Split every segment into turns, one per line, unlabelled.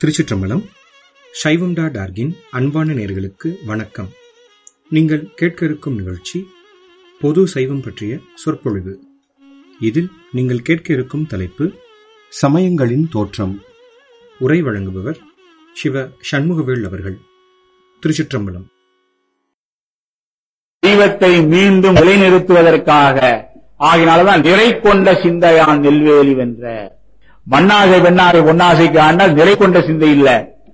திருச்சிற்றம்பலம் சைவம் டாட் ஆர்கின் அன்பான நேர்களுக்கு வணக்கம் நீங்கள் கேட்க இருக்கும் நிகழ்ச்சி பொது சைவம் பற்றிய சொற்பொழிவு இதில் நீங்கள் கேட்க இருக்கும் தலைப்பு சமயங்களின் தோற்றம் உரை வழங்குபவர் சிவ சண்முகவேல் அவர்கள் திருச்சிற்றம்பலம்
தெய்வத்தை மீண்டும் நிலைநிறுத்துவதற்காக ஆகினால்தான் நிறை கொண்ட சிந்தையான் நெல்வேலி வென்ற மண்ணாசை பெண்ணாசை பொன்னாசைக்கு ஆண்டால் நிறை கொண்ட சிந்தை இல்ல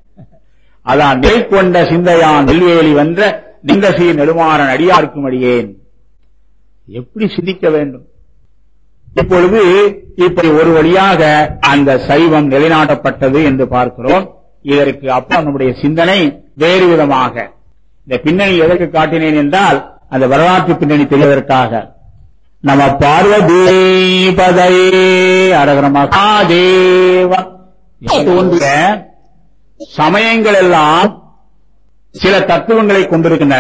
அதான் நிறை கொண்ட சிந்தையான் நெல்வேலி வென்ற நிந்தசி நெடுமாறன் அடியார்க்கும் அடியேன் எப்படி சிந்திக்க வேண்டும் இப்பொழுது இப்படி ஒரு வழியாக அந்த சைவம் நிலைநாட்டப்பட்டது என்று பார்க்கிறோம் இதற்கு அப்புறம் நம்முடைய சிந்தனை வேறு விதமாக இந்த பின்னணி எதற்கு காட்டினேன் என்றால் அந்த வரலாற்று பின்னணி தெரிவதற்காக நம பார்வதீபதையே அரகர மகாதேவ தோன்றிய சமயங்கள் எல்லாம் சில தத்துவங்களை கொண்டிருக்கின்றன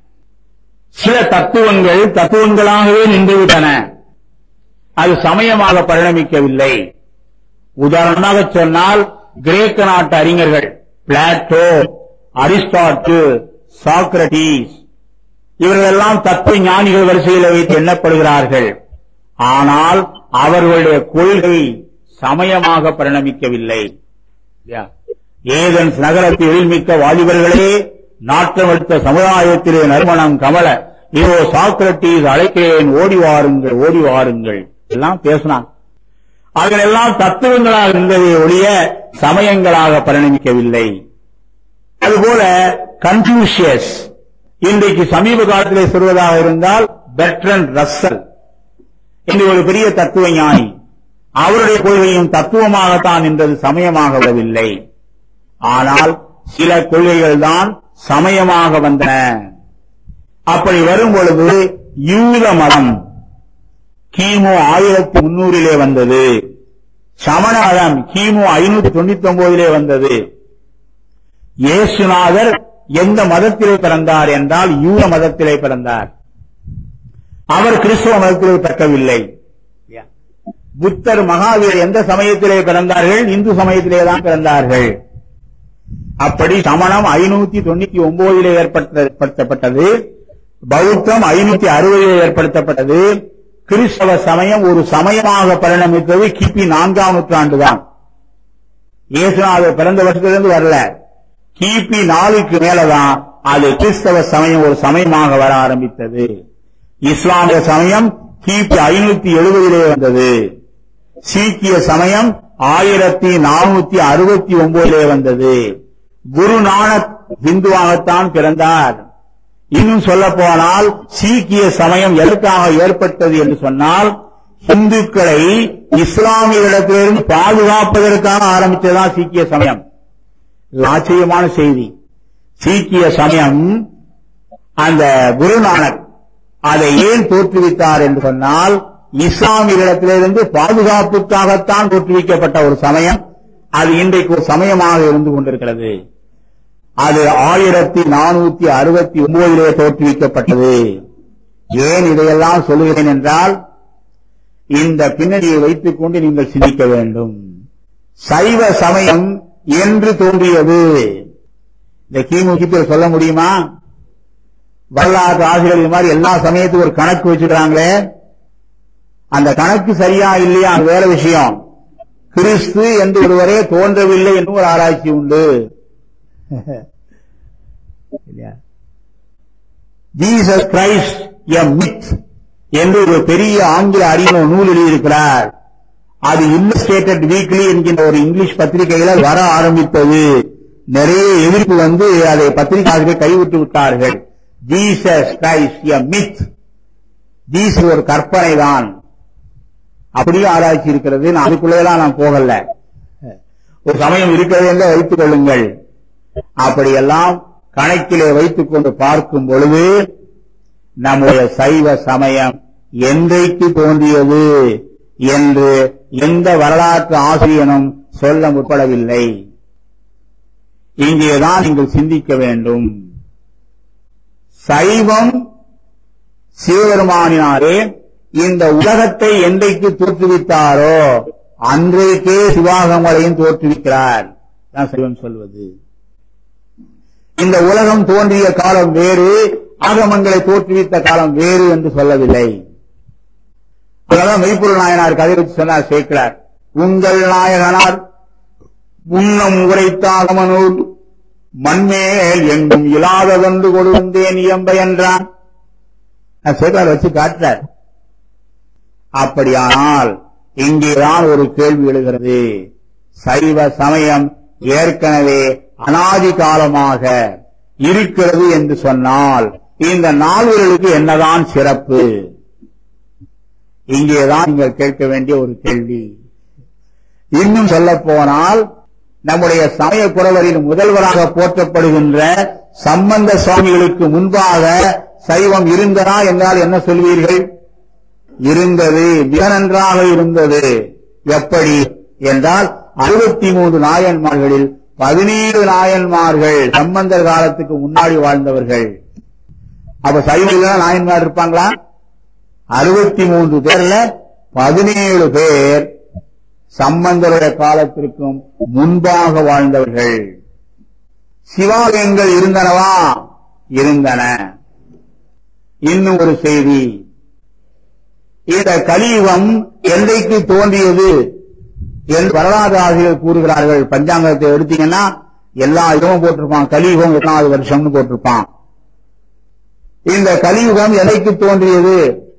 சில தத்துவங்கள் தத்துவங்களாகவே நின்றுவிட்டன அது சமயமாக பரிணமிக்கவில்லை உதாரணமாக சொன்னால் கிரேக்க நாட்டு அறிஞர்கள் பிளாட்டோ அரிஸ்டாட்டில் சாக்ரட்டிஸ் இவர்களெல்லாம் தத்துவ ஞானிகள் வரிசையில் வைத்து எண்ணப்படுகிறார்கள் ஆனால் அவர்களுடைய கொள்கை சமயமாக பரிணமிக்கவில்லை ஏதன்ஸ் நகரத்தில் எழில்மிக்க வாலிபர்களே நாட்டம் எடுத்த சமுதாயத்திலே நறுமணம் கமல இதோ சாக்ரட்டிஸ் அழைக்கிறேன் ஓடி வாருங்கள் ஓடி வாருங்கள் எல்லாம் பேசினான் அவர்கள் எல்லாம் தத்துவங்களாக இருந்ததை ஒழிய சமயங்களாக பரிணமிக்கவில்லை அதுபோல கன்ஃபியூஷியஸ் இன்றைக்கு சமீப காலத்திலே சொல்வதாக இருந்தால் பெட்ரன் ரஸ்ஸல் என்று ஒரு பெரிய தத்துவ ஞானி அவருடைய கொள்கையும் தத்துவமாகத்தான் என்றது சமயமாக வரவில்லை ஆனால் சில கொள்கைகள் தான் சமயமாக வந்தன அப்படி வரும் பொழுது யூத மதம் கிமு ஆயிரத்தி முன்னூறிலே வந்தது சமண மதம் கிமு ஐநூத்தி தொண்ணூத்தி ஒன்பதிலே வந்தது இயேசுநாதர் எந்த மதத்திலே பிறந்தார் என்றால் யூத மதத்திலே பிறந்தார் அவர் கிறிஸ்துவ மதத்திலே பிறக்கவில்லை புத்தர் மகாவீர் எந்த சமயத்திலே பிறந்தார்கள் இந்து சமயத்திலே தான் பிறந்தார்கள் அப்படி சமணம் ஐநூத்தி தொண்ணூத்தி ஒன்பதிலே ஏற்படுத்தப்பட்டது பௌத்தம் ஐநூத்தி அறுபதிலே ஏற்படுத்தப்பட்டது கிறிஸ்தவ சமயம் ஒரு சமயமாக பரிணமித்தது கிபி நான்காம் நூற்றாண்டு தான் இயேசுநாதர் பிறந்த வருஷத்திலிருந்து வரல கிபி நாலுக்கு மேலதான் அது கிறிஸ்தவ சமயம் ஒரு சமயமாக வர ஆரம்பித்தது இஸ்லாமிய சமயம் கிபி ஐநூத்தி எழுபதிலே வந்தது சீக்கிய சமயம் ஆயிரத்தி நானூத்தி அறுபத்தி ஒன்பதிலே வந்தது குரு நானக் இந்துவாகத்தான் பிறந்தார் இன்னும் சொல்ல போனால் சீக்கிய சமயம் எதற்காக ஏற்பட்டது என்று சொன்னால் இந்துக்களை இஸ்லாமியர்களிடத்திலிருந்து பாதுகாப்பதற்காக ஆரம்பித்ததுதான் சீக்கிய சமயம் ஆச்சரியமான செய்தி சீக்கிய சமயம் அந்த குருநானக் அதை ஏன் தோற்றுவித்தார் என்று சொன்னால் இஸ்லாமியர்களிடத்திலிருந்து பாதுகாப்புக்காகத்தான் தோற்றுவிக்கப்பட்ட ஒரு சமயம் அது இன்றைக்கு ஒரு சமயமாக இருந்து கொண்டிருக்கிறது அது ஆயிரத்தி நானூத்தி அறுபத்தி ஒன்பதிலே தோற்றுவிக்கப்பட்டது ஏன் இதையெல்லாம் சொல்லுகிறேன் என்றால் இந்த பின்னணியை வைத்துக் கொண்டு நீங்கள் சிந்திக்க வேண்டும் சைவ சமயம் என்று தோன்றியது இந்த கிமு கிப்பில் சொல்ல முடியுமா வரலாற்று ஆசிரியர் இது மாதிரி எல்லா சமயத்துக்கும் ஒரு கணக்கு வச்சுக்கிறாங்களே அந்த கணக்கு சரியா இல்லையா அது வேற விஷயம் கிறிஸ்து என்று ஒருவரே தோன்றவில்லை என்று ஒரு ஆராய்ச்சி உண்டு ஜீசஸ் கிரைஸ்ட் எ மித் என்று ஒரு பெரிய ஆங்கில அறிஞர் நூல் எழுதியிருக்கிறார் அது இல்லஸ்டேட்டட் வீக்லி என்கின்ற ஒரு இங்கிலீஷ் பத்திரிகையில வர ஆரம்பித்தது நிறைய எதிர்ப்பு வந்து அதை பத்திரிகையாளர்கள் கைவிட்டு விட்டார்கள் Jesus Christ a myth Jesus ஒரு கற்பனை தான் அப்படியே ஆராய்ச்சி இருக்கிறது நான் அதுக்குள்ளேதான் நான் போகல ஒரு சமயம் இருக்கிறது என்று வைத்துக் கொள்ளுங்கள் அப்படியெல்லாம் கணக்கிலே வைத்துக் கொண்டு பார்க்கும் பொழுது நம்முடைய சைவ சமயம் என்றைக்கு தோன்றியது என்று எந்த வரலாற்று ஆசிரியனும் சொல்ல முற்படவில்லை இங்கேதான் நீங்கள் சிந்திக்க வேண்டும் சைவம் சிவபெருமானினாரே இந்த உலகத்தை என்றைக்கு தோற்றுவித்தாரோ அன்றைக்கே சிவாகமங்களையும் தோற்றுவிக்கிறார் தான் சைவம் சொல்வது இந்த உலகம் தோன்றிய காலம் வேறு ஆகமங்களை தோற்றுவித்த காலம் வேறு என்று சொல்லவில்லை அதனால மெய்ப்பொருள் நாயனார் கதை வச்சு சொன்னார் சேர்க்கிறார் உங்கள் நாயகனார் முன்னம் உரைத்த ஆகமனூர் மண்மேல் எங்கும் இல்லாததொன்று கொடுந்தேன் இயம்ப என்றான் சேர்க்கிறார் வச்சு காட்டுறார் அப்படியானால் இங்கேதான் ஒரு கேள்வி எழுகிறது சைவ சமயம் ஏற்கனவே அனாதி காலமாக இருக்கிறது என்று சொன்னால் இந்த நால்வர்களுக்கு என்னதான் சிறப்பு இங்கேதான் நீங்கள் கேட்க வேண்டிய ஒரு கேள்வி இன்னும் சொல்ல போனால் நம்முடைய சமய குறவரின் முதல்வராக போற்றப்படுகின்ற சம்பந்த சுவாமிகளுக்கு முன்பாக சைவம் இருந்ததா என்றால் என்ன சொல்வீர்கள் இருந்தது மிக நன்றாக இருந்தது எப்படி என்றால் அறுபத்தி மூன்று நாயன்மார்களில் பதினேழு நாயன்மார்கள் சம்பந்தர் காலத்துக்கு முன்னாடி வாழ்ந்தவர்கள் அப்ப சைவம் நாயன்மார் இருப்பாங்களா அறுபத்தி மூன்று பேர்ல பதினேழு பேர் சம்பந்தருடைய காலத்திற்கும் முன்பாக வாழ்ந்தவர்கள் சிவாலயங்கள் இருந்தனவா இருந்தன இன்னும் ஒரு செய்தி இந்த கலியுகம் எல்லைக்கு தோன்றியது என்று வரலாறு ஆசிரியர் கூறுகிறார்கள் பஞ்சாங்கத்தை எடுத்தீங்கன்னா எல்லா யுகமும் போட்டிருப்பான் கலியுகம் எத்தனாவது வருஷம்னு போட்டிருப்பான் இந்த கலியுகம் எல்லைக்கு தோன்றியது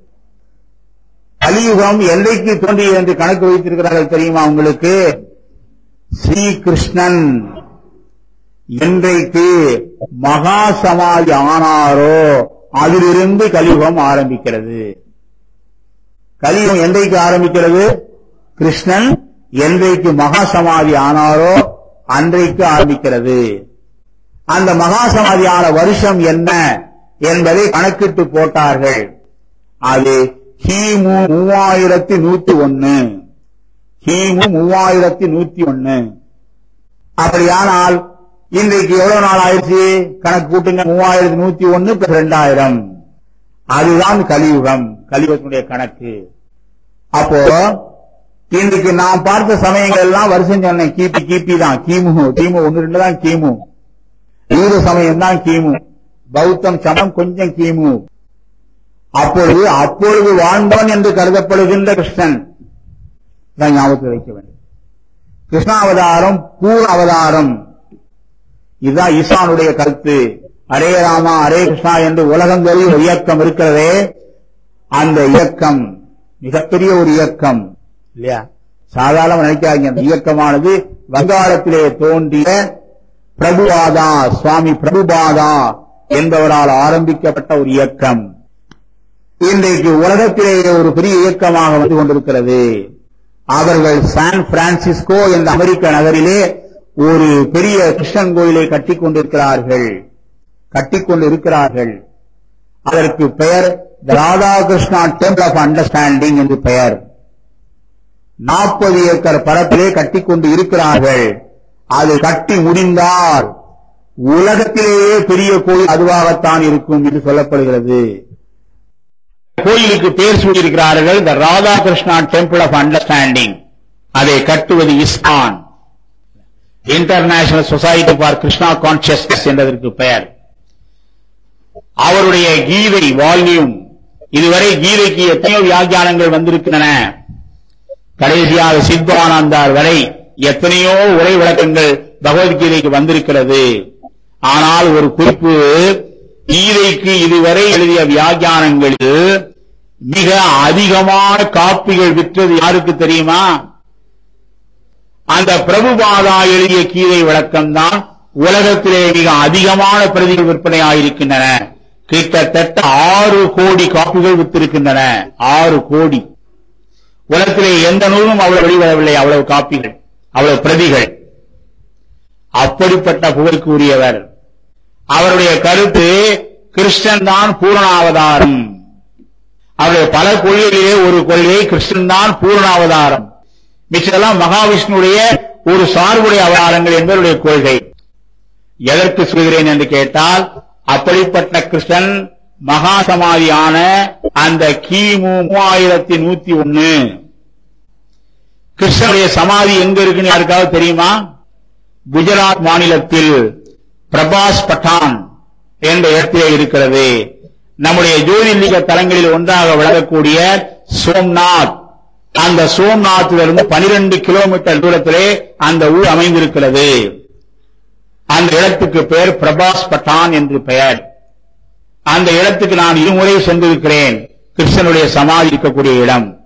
கலியுகம் எல்லைக்கு தோன்றியது என்று கணக்கு வைத்திருக்கிறார்கள் தெரியுமா உங்களுக்கு ஸ்ரீ கிருஷ்ணன் என்றைக்கு மகா சமாதி ஆனாரோ அதிலிருந்து கலியுகம் ஆரம்பிக்கிறது கலியுகம் என்றைக்கு ஆரம்பிக்கிறது கிருஷ்ணன் என்றைக்கு மகா சமாதி ஆனாரோ அன்றைக்கு ஆரம்பிக்கிறது அந்த மகா சமாதி ஆன வருஷம் என்ன என்பதை கணக்கிட்டு போட்டார்கள் அது கிமு மூவாயிரத்தி நூத்தி ஒன்னு கிமு மூவாயிரத்தி நூத்தி ஒன்னு அப்படியானால் இன்றைக்கு எவ்வளவு நாள் ஆயிடுச்சு கணக்கு கூட்டுங்க மூவாயிரத்தி நூத்தி ஒன்னு பிளஸ் ரெண்டாயிரம் அதுதான் கலியுகம் கலியுகத்தினுடைய கணக்கு அப்போ இன்றைக்கு நான் பார்த்த சமயங்கள் எல்லாம் வருஷம் சொன்னேன் கிபி கிபி தான் கிமு கிமு ஒன்னு ரெண்டு தான் கிமு யூத சமயம் தான் கிமு பௌத்தம் சமம் கொஞ்சம் கிமு அப்பொழுது அப்பொழுது வாழ்ந்தவன் என்று கருதப்படுகின்ற கிருஷ்ணன் தான் ஞாபகத்தில் வைக்க வேண்டும் கிருஷ்ணாவதாரம் பூர்ண அவதாரம் இதுதான் ஈசானுடைய கருத்து அரே ராமா அரே கிருஷ்ணா என்று உலகம் தெரியும் ஒரு இயக்கம் இருக்கிறதே அந்த இயக்கம் மிகப்பெரிய ஒரு இயக்கம் இல்லையா சாதாரண நினைக்காதீங்க அந்த இயக்கமானது வங்காளத்திலே தோன்றிய பிரபுபாதா சுவாமி பிரபுபாதா என்பவரால் ஆரம்பிக்கப்பட்ட ஒரு இயக்கம் இன்றைக்கு உலகத்திலேயே ஒரு பெரிய இயக்கமாக வந்து கொண்டிருக்கிறது அவர்கள் சான் பிரான்சிஸ்கோ என்ற அமெரிக்க நகரிலே ஒரு பெரிய கிருஷ்ணன் கோயிலை கட்டிக் கொண்டிருக்கிறார்கள் கட்டிக்கொண்டு இருக்கிறார்கள் அதற்கு பெயர் ராதாகிருஷ்ணா டெம்பிள் ஆஃப் அண்டர்ஸ்டாண்டிங் என்று பெயர் நாற்பது ஏக்கர் பரப்பிலே கட்டிக்கொண்டு இருக்கிறார்கள் அது கட்டி முடிந்தால் உலகத்திலேயே பெரிய கோயில் அதுவாகத்தான் இருக்கும் என்று சொல்லப்படுகிறது கோயிலுக்கு பேர் சூட்டியிருக்கிறார்கள் the Radha Krishna temple of understanding அதை கட்டுவது ISKCON international society for Krishna consciousness என்பதற்கு பெயர் அவருடைய கீதை வால்யூம் இதுவரை கீதைக்கு எத்தனையோ வியாக்கியானங்கள் வந்திருக்கின்றன கடைசியாக சித்வானந்தார் வரை எத்தனையோ உரை விளக்கங்கள் பகவத்கீதைக்கு வந்திருக்கிறது ஆனால் ஒரு குறிப்பு கீதைக்கு இதுவரை எழுதிய வியாக்கியானங்களில் மிக அதிகமான காப்பிகள் விற்றது யாருக்கு தெரியுமா அந்த பிரபுபாதா எழுதிய கீதை விளக்கம் தான் உலகத்திலே மிக அதிகமான பிரதிகள் விற்பனை ஆயிருக்கின்றன கிட்டத்தட்ட ஆறு கோடி காப்பிகள் வித்திருக்கின்றன ஆறு கோடி உலகத்திலே எந்த நூலும் அவ்வளவு வெளிவரவில்லை அவ்வளவு காப்பிகள் அவ்வளவு பிரதிகள் அப்படிப்பட்ட புகழுக்குரியவர் அவருடைய கருத்து கிருஷ்ணன் தான் பூரணாவதாரம் அவருடைய பல கொள்கையிலே ஒரு கொள்கை கிருஷ்ணன் தான் பூரணாவதாரம் மிச்சதெல்லாம் மகாவிஷ்ணுடைய ஒரு சார்புடைய அவதாரங்கள் என்பவருடைய கொள்கை எதற்கு சொல்கிறேன் என்று கேட்டால் அப்படிப்பட்ட கிருஷ்ணன் மகா சமாதியான அந்த கிமு மூவாயிரத்தி நூத்தி ஒன்னு கிருஷ்ணனுடைய சமாதி எங்க இருக்குன்னு யாருக்காவது தெரியுமா குஜராத் மாநிலத்தில் பிரபாஸ் பட்டான் என்ற இடத்திலே இருக்கிறது நம்முடைய ஜோதிர்லிங்க தலங்களில் ஒன்றாக விளங்கக்கூடிய சோம்நாத் அந்த சோம்நாத்திலிருந்து 12 கிலோமீட்டர் தூரத்திலே அந்த ஊர் அமைந்திருக்கிறது அந்த இடத்துக்கு பெயர் பிரபாஸ் பட்டான் என்று பெயர் அந்த இடத்துக்கு நான் இருமுறை சென்றிருக்கிறேன் கிருஷ்ணனுடைய சமாதி இருக்கக்கூடிய இடம்